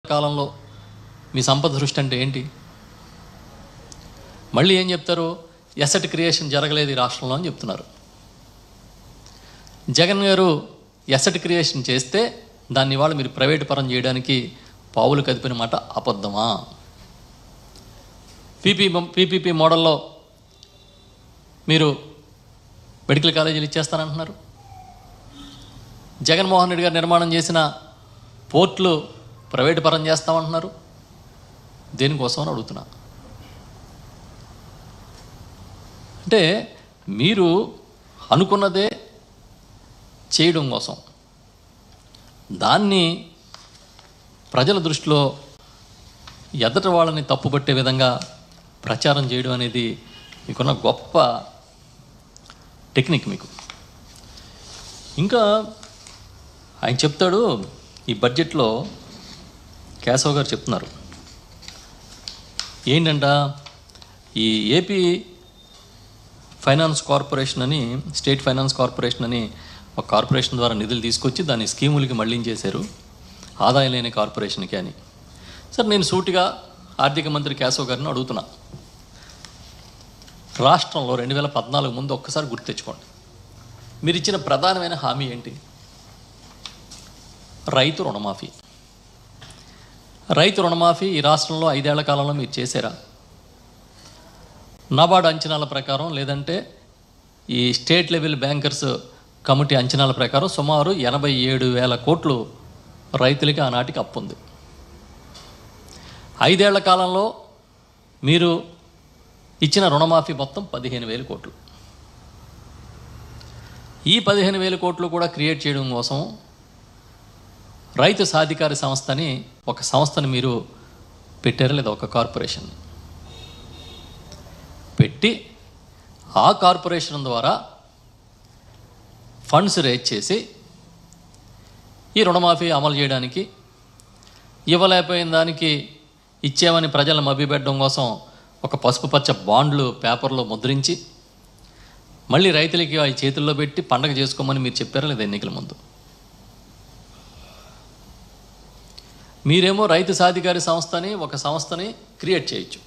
కాలంలో మీ సంపద సృష్టి అంటే ఏంటి మళ్ళీ ఏం చెప్తారు ఎసెట్ క్రియేషన్ జరగలేదు ఈ రాష్ట్రంలో అని చెప్తున్నారు జగన్ గారు ఎసెట్ క్రియేషన్ చేస్తే దాన్ని ఇవాళ మీరు ప్రైవేట్ పరం చేయడానికి పావులు కదిపిన మాట అబద్ధమా పీపీ పీపీపీ మోడల్లో మీరు మెడికల్ కాలేజీలు ఇచ్చేస్తానంటున్నారు జగన్మోహన్ రెడ్డి గారు నిర్మాణం చేసిన పోర్ట్లు ప్రైవేట్ పరం చేస్తామంటున్నారు దేనికోసం అని అడుగుతున్నా అంటే మీరు అనుకున్నదే చేయడం కోసం దాన్ని ప్రజల దృష్టిలో ఎదట వాళ్ళని తప్పుపట్టే విధంగా ప్రచారం చేయడం అనేది మీకున్న గొప్ప టెక్నిక్ మీకు ఇంకా ఆయన చెప్తాడు ఈ బడ్జెట్లో కేశవ్ గారు చెప్తున్నారు ఏంటంట ఈ ఏపీ ఫైనాన్స్ కార్పొరేషన్ అని స్టేట్ ఫైనాన్స్ కార్పొరేషన్ అని ఒక కార్పొరేషన్ ద్వారా నిధులు తీసుకొచ్చి దాన్ని స్కీములకి మళ్లించేశారు ఆదాయం లేని కార్పొరేషన్కి అని సార్ నేను సూటిగా ఆర్థిక మంత్రి కేశవ్ గారిని అడుగుతున్నా రాష్ట్రంలో రెండు వేల పద్నాలుగు ముందు ఒక్కసారి గుర్తు తెచ్చుకోండి మీరు ఇచ్చిన ప్రధానమైన హామీ ఏంటి రైతు రుణమాఫీ రైతు రుణమాఫీ ఈ రాష్ట్రంలో ఐదేళ్ల కాలంలో మీరు చేశారా నాబార్డు అంచనాల ప్రకారం లేదంటే ఈ స్టేట్ లెవెల్ బ్యాంకర్స్ కమిటీ అంచనాల ప్రకారం సుమారు ఎనభై ఏడు వేల కోట్లు రైతులకి ఆనాటికి అప్పు ఉంది ఐదేళ్ల కాలంలో మీరు ఇచ్చిన రుణమాఫీ మొత్తం పదిహేను వేల కోట్లు ఈ పదిహేను వేల కోట్లు కూడా క్రియేట్ చేయడం కోసం రైతు సాధికారి సంస్థని ఒక సంస్థని మీరు పెట్టారు లేదా ఒక కార్పొరేషన్ పెట్టి ఆ కార్పొరేషన్ ద్వారా ఫండ్స్ రేజ్ చేసి ఈ రుణమాఫీ అమలు చేయడానికి ఇవ్వలేకపోయిన దానికి ఇచ్చామని ప్రజలను మభ్యపెట్టడం కోసం ఒక పసుపు పచ్చ బాండ్లు పేపర్లో ముద్రించి మళ్ళీ రైతులకి అవి చేతుల్లో పెట్టి పండగ చేసుకోమని మీరు చెప్పారా లేదా ఎన్నికల ముందు మీరేమో రైతు సాధికారి సంస్థని ఒక సంస్థని క్రియేట్ చేయొచ్చు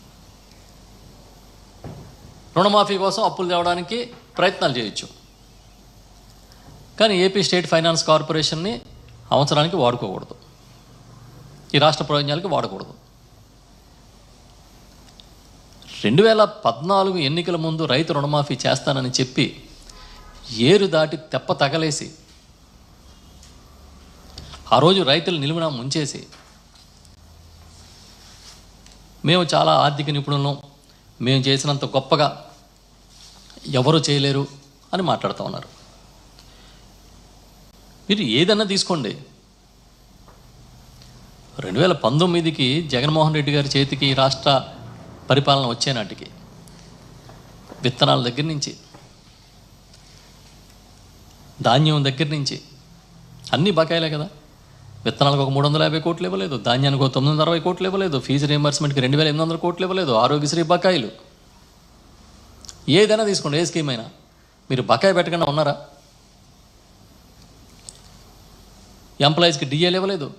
రుణమాఫీ కోసం అప్పులు తేవడానికి ప్రయత్నాలు చేయొచ్చు కానీ ఏపీ స్టేట్ ఫైనాన్స్ కార్పొరేషన్ని అవసరానికి వాడుకోకూడదు ఈ రాష్ట్ర ప్రయోజనాలకి వాడకూడదు రెండు వేల పద్నాలుగు ఎన్నికల ముందు రైతు రుణమాఫీ చేస్తానని చెప్పి ఏరు దాటి తెప్ప తగలేసి ఆ రోజు రైతులు నిలువున ముంచేసి మేము చాలా ఆర్థిక నిపుణులం మేము చేసినంత గొప్పగా ఎవరు చేయలేరు అని మాట్లాడుతూ ఉన్నారు మీరు ఏదన్నా తీసుకోండి రెండు వేల పంతొమ్మిదికి జగన్మోహన్ రెడ్డి గారి చేతికి ఈ రాష్ట్ర పరిపాలన వచ్చే నాటికి విత్తనాల దగ్గర నుంచి ధాన్యం దగ్గర నుంచి అన్నీ బకాయిలే కదా విత్తనాలకు ఒక మూడు వందల యాభై కోట్లు ఇవ్వలేదు ధాన్యానికి ఒక తొమ్మిది వందల అరవై కోట్లు ఇవ్వలేదు ఫీజు రియంబర్స్మెంట్కి రెండు వేల ఎనిమిది వందల కోట్లు ఇవ్వలేదు ఆరోగ్యశ్రీ బకాయిలు ఏదైనా తీసుకోండి ఏ స్కీమ్ అయినా మీరు బకాయి పెట్టకుండా ఉన్నారా ఎంప్లాయీస్కి డిఏలు ఇవ్వలేదు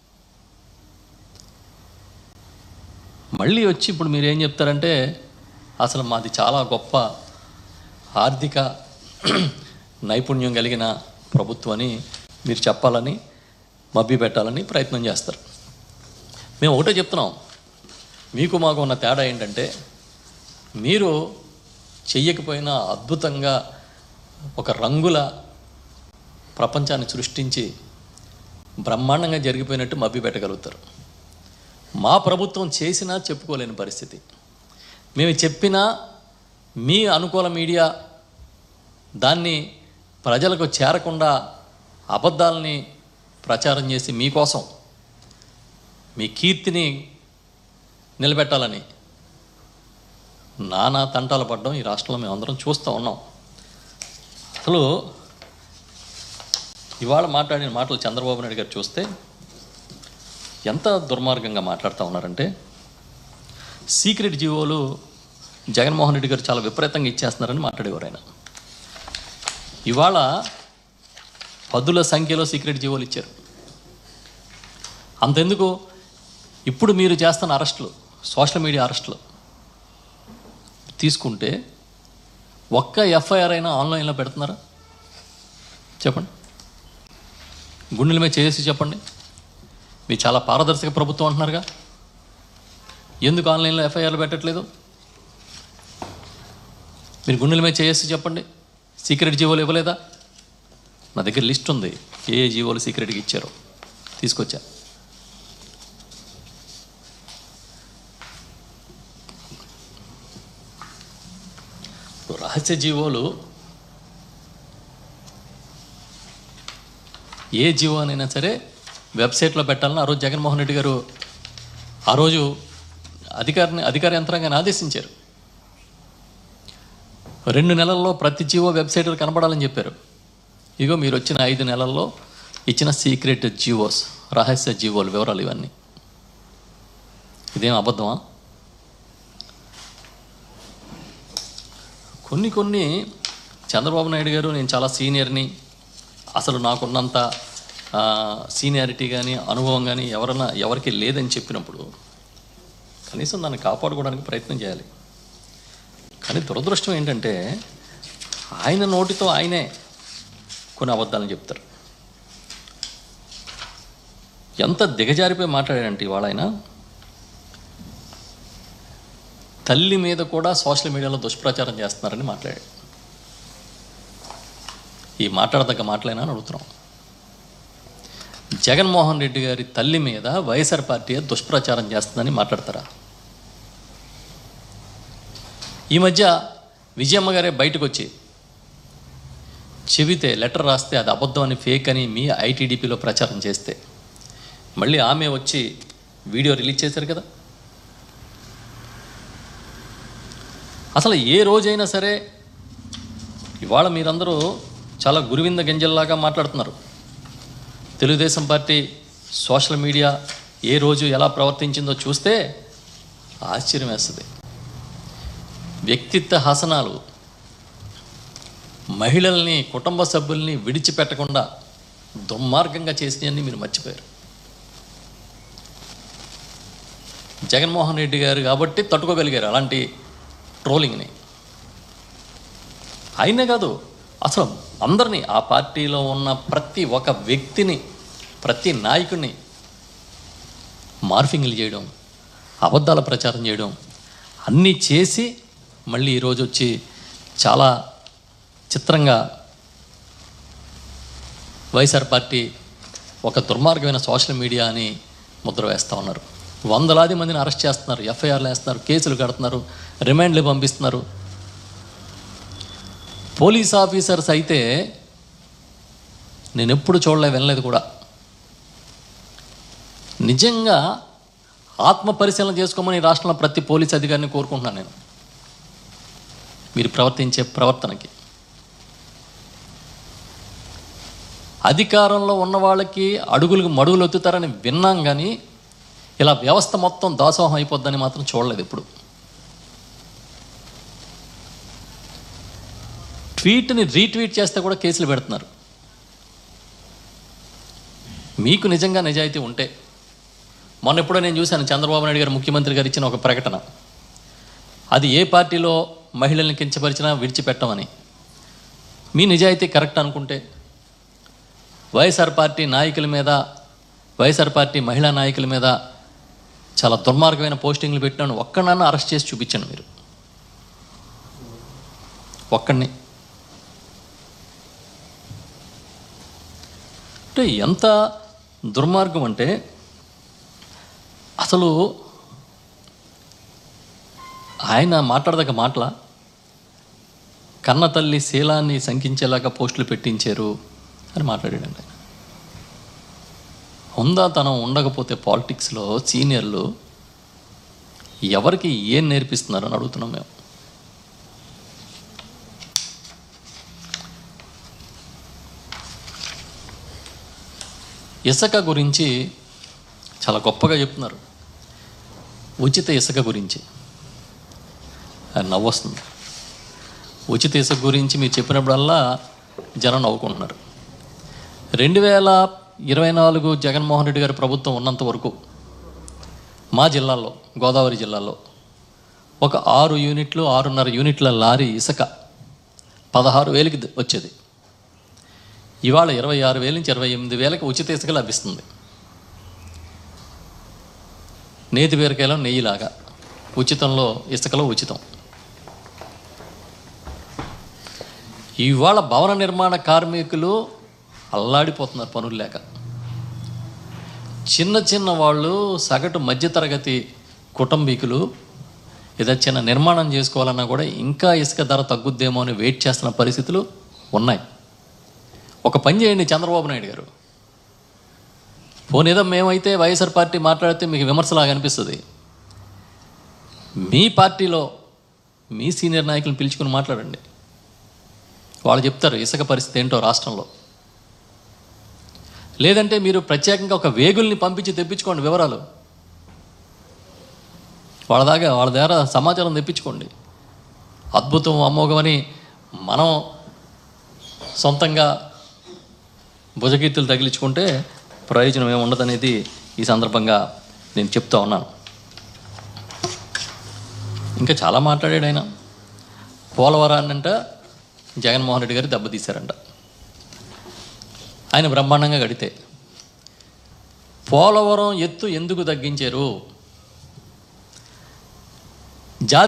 మళ్ళీ వచ్చి ఇప్పుడు మీరు ఏం చెప్తారంటే అసలు మాది చాలా గొప్ప ఆర్థిక నైపుణ్యం కలిగిన ప్రభుత్వం అని మీరు చెప్పాలని మభ్య పెట్టాలని ప్రయత్నం చేస్తారు మేము ఒకటే చెప్తున్నాం మీకు మాకు ఉన్న తేడా ఏంటంటే మీరు చెయ్యకపోయినా అద్భుతంగా ఒక రంగుల ప్రపంచాన్ని సృష్టించి బ్రహ్మాండంగా జరిగిపోయినట్టు మభ్య పెట్టగలుగుతారు మా ప్రభుత్వం చేసినా చెప్పుకోలేని పరిస్థితి మేము చెప్పినా మీ అనుకూల మీడియా దాన్ని ప్రజలకు చేరకుండా అబద్ధాలని ప్రచారం చేసి మీకోసం మీ కీర్తిని నిలబెట్టాలని నానా తంటాలు పడడం ఈ రాష్ట్రంలో మేము అందరం చూస్తూ ఉన్నాం అసలు ఇవాళ మాట్లాడిన మాటలు చంద్రబాబు నాయుడు గారు చూస్తే ఎంత దుర్మార్గంగా మాట్లాడుతూ ఉన్నారంటే సీక్రెట్ జీవోలు జగన్మోహన్ రెడ్డి గారు చాలా విపరీతంగా ఇచ్చేస్తున్నారని మాట్లాడేవారు ఆయన ఇవాళ పదుల సంఖ్యలో సీక్రెట్ జీవోలు ఇచ్చారు అంతెందుకు ఇప్పుడు మీరు చేస్తున్న అరెస్టులు సోషల్ మీడియా అరెస్టులు తీసుకుంటే ఒక్క ఎఫ్ఐఆర్ అయినా ఆన్లైన్లో పెడుతున్నారా చెప్పండి గుండెల మీద చేసి చెప్పండి మీరు చాలా పారదర్శక ప్రభుత్వం అంటున్నారుగా ఎందుకు ఆన్లైన్లో ఎఫ్ఐఆర్లు పెట్టట్లేదు మీరు గుండెల మీద చేసి చెప్పండి సీక్రెట్ జీవోలు ఇవ్వలేదా నా దగ్గర లిస్ట్ ఉంది ఏ ఏ జీవోలు సీక్రెట్గా ఇచ్చారో తీసుకొచ్చా ఇప్పుడు రహస్య జీవోలు ఏ జీవో అనైనా సరే వెబ్సైట్లో పెట్టాలని ఆ రోజు జగన్మోహన్ రెడ్డి గారు ఆ రోజు అధికారిని అధికార యంత్రాంగాన్ని ఆదేశించారు రెండు నెలల్లో ప్రతి జీవో వెబ్సైట్లో కనపడాలని చెప్పారు ఇగో మీరు వచ్చిన ఐదు నెలల్లో ఇచ్చిన సీక్రెట్ జీవోస్ రహస్య జీవోలు వివరాలు ఇవన్నీ ఇదేం అబద్ధమా కొన్ని కొన్ని చంద్రబాబు నాయుడు గారు నేను చాలా సీనియర్ని అసలు నాకున్నంత ఆ, సీనియారిటీ కానీ అనుభవం కానీ ఎవరన్నా ఎవరికి లేదని చెప్పినప్పుడు కనీసం దాన్ని కాపాడుకోవడానికి ప్రయత్నం చేయాలి కానీ దురదృష్టం ఏంటంటే ఆయన నోటితో ఆయనే కొన్ని అబద్ధాలను చెప్తారు ఎంత దిగజారిపోయి మాట్లాడాడంటే ఇవాళ ఆయన తల్లి మీద కూడా సోషల్ మీడియాలో దుష్ప్రచారం చేస్తున్నారని మాట్లాడాడు ఈ మాట్లాడదగ్గ మాటలైనా అని అడుగుతున్నాం జగన్మోహన్ రెడ్డి గారి తల్లి మీద వైఎస్ఆర్ పార్టీ దుష్ప్రచారం చేస్తుందని మాట్లాడతారా ఈ మధ్య విజయమ్మ గారే బయటకు వచ్చి చెబితే లెటర్ రాస్తే అది అబద్ధం అని ఫేక్ అని మీ ఐటీడీపీలో ప్రచారం చేస్తే మళ్ళీ ఆమె వచ్చి వీడియో రిలీజ్ చేశారు కదా అసలు ఏ రోజైనా సరే ఇవాళ మీరందరూ చాలా గురువింద గింజల్లాగా మాట్లాడుతున్నారు తెలుగుదేశం పార్టీ సోషల్ మీడియా ఏ రోజు ఎలా ప్రవర్తించిందో చూస్తే ఆశ్చర్యం వేస్తుంది వ్యక్తిత్వ హసనాలు మహిళల్ని కుటుంబ సభ్యుల్ని విడిచిపెట్టకుండా దుర్మార్గంగా చేసినవన్నీ మీరు మర్చిపోయారు జగన్మోహన్ రెడ్డి గారు కాబట్టి తట్టుకోగలిగారు అలాంటి ట్రోలింగ్ని అయినే కాదు అసలు అందరినీ ఆ పార్టీలో ఉన్న ప్రతి ఒక వ్యక్తిని ప్రతి నాయకుడిని మార్ఫింగ్లు చేయడం అబద్ధాల ప్రచారం చేయడం అన్నీ చేసి మళ్ళీ ఈరోజు వచ్చి చాలా చిత్రంగా వైఎస్ఆర్ పార్టీ ఒక దుర్మార్గమైన సోషల్ మీడియా అని ముద్ర వేస్తూ ఉన్నారు వందలాది మందిని అరెస్ట్ చేస్తున్నారు ఎఫ్ఐఆర్లు వేస్తున్నారు కేసులు కడుతున్నారు రిమాండ్లు పంపిస్తున్నారు పోలీస్ ఆఫీసర్స్ అయితే నేను ఎప్పుడు చూడలే వినలేదు కూడా నిజంగా ఆత్మ పరిశీలన చేసుకోమని ఈ రాష్ట్రంలో ప్రతి పోలీస్ అధికారిని కోరుకుంటున్నాను నేను మీరు ప్రవర్తించే ప్రవర్తనకి అధికారంలో ఉన్న వాళ్ళకి అడుగులకు మడుగులు ఎత్తుతారని విన్నాం కానీ ఇలా వ్యవస్థ మొత్తం దాసోహం అయిపోద్దని మాత్రం చూడలేదు ఇప్పుడు ట్వీట్ని రీట్వీట్ చేస్తే కూడా కేసులు పెడుతున్నారు మీకు నిజంగా నిజాయితీ ఉంటే మొన్న ఎప్పుడో నేను చూశాను చంద్రబాబు నాయుడు గారు ముఖ్యమంత్రి గారు ఇచ్చిన ఒక ప్రకటన అది ఏ పార్టీలో మహిళల్ని కించపరిచినా విడిచిపెట్టమని మీ నిజాయితీ కరెక్ట్ అనుకుంటే వైఎస్ఆర్ పార్టీ నాయకుల మీద వైఎస్ఆర్ పార్టీ మహిళా నాయకుల మీద చాలా దుర్మార్గమైన పోస్టింగ్లు పెట్టినాను ఒక్కడన్నా అరెస్ట్ చేసి చూపించండి మీరు ఒక్కడిని అంటే ఎంత దుర్మార్గం అంటే అసలు ఆయన మాట్లాడదగ్గ మాటల కన్న తల్లి శీలాన్ని శంకించేలాగా పోస్టులు పెట్టించారు అని మాట్లాడాడండి ఆయన హుందాతనం ఉండకపోతే పాలిటిక్స్లో సీనియర్లు ఎవరికి ఏం నేర్పిస్తున్నారు అని అడుగుతున్నాం మేము ఇసుక గురించి చాలా గొప్పగా చెప్తున్నారు ఉచిత ఇసుక గురించి అది నవ్వొస్తుంది ఉచిత ఇసుక గురించి మీరు చెప్పినప్పుడల్లా జనం నవ్వుకుంటున్నారు రెండు వేల ఇరవై నాలుగు జగన్మోహన్ రెడ్డి గారి ప్రభుత్వం ఉన్నంత వరకు మా జిల్లాలో గోదావరి జిల్లాలో ఒక ఆరు యూనిట్లు ఆరున్నర యూనిట్ల లారీ ఇసుక పదహారు వేలకి ద- వచ్చేది ఇవాళ ఇరవై ఆరు వేల నుంచి ఇరవై ఎనిమిది వేలకి ఉచిత ఇసుక లభిస్తుంది నేతి బీరకాయలో నెయ్యిలాగా ఉచితంలో ఇసుకలో ఉచితం ఇవాళ భవన నిర్మాణ కార్మికులు అల్లాడిపోతున్నారు పనులు లేక చిన్న చిన్న వాళ్ళు సగటు మధ్యతరగతి కుటుంబీకులు ఏదో చిన్న నిర్మాణం చేసుకోవాలన్నా కూడా ఇంకా ఇసుక ధర తగ్గుద్దేమో అని వెయిట్ చేస్తున్న పరిస్థితులు ఉన్నాయి ఒక పని చేయండి చంద్రబాబు నాయుడు గారు పోనీ ఏదో మేమైతే వైఎస్ఆర్ పార్టీ మాట్లాడితే మీకు విమర్శలాగా అనిపిస్తుంది మీ పార్టీలో మీ సీనియర్ నాయకులను పిలుచుకుని మాట్లాడండి వాళ్ళు చెప్తారు ఇసుక పరిస్థితి ఏంటో రాష్ట్రంలో లేదంటే మీరు ప్రత్యేకంగా ఒక వేగుల్ని పంపించి తెప్పించుకోండి వివరాలు వాళ్ళ దాకా వాళ్ళ దగ్గర సమాచారం తెప్పించుకోండి అద్భుతం అమోఘమని మనం సొంతంగా భుజకీర్తులు తగిలించుకుంటే ప్రయోజనం ఏమి ఉండదనేది ఈ సందర్భంగా నేను చెప్తా ఉన్నాను ఇంకా చాలా మాట్లాడాడు ఆయన పోలవరాన్నంట జగన్మోహన్ రెడ్డి గారు దెబ్బతీశారంట ఆయన బ్రహ్మాండంగా గడితే పోలవరం ఎత్తు ఎందుకు తగ్గించారు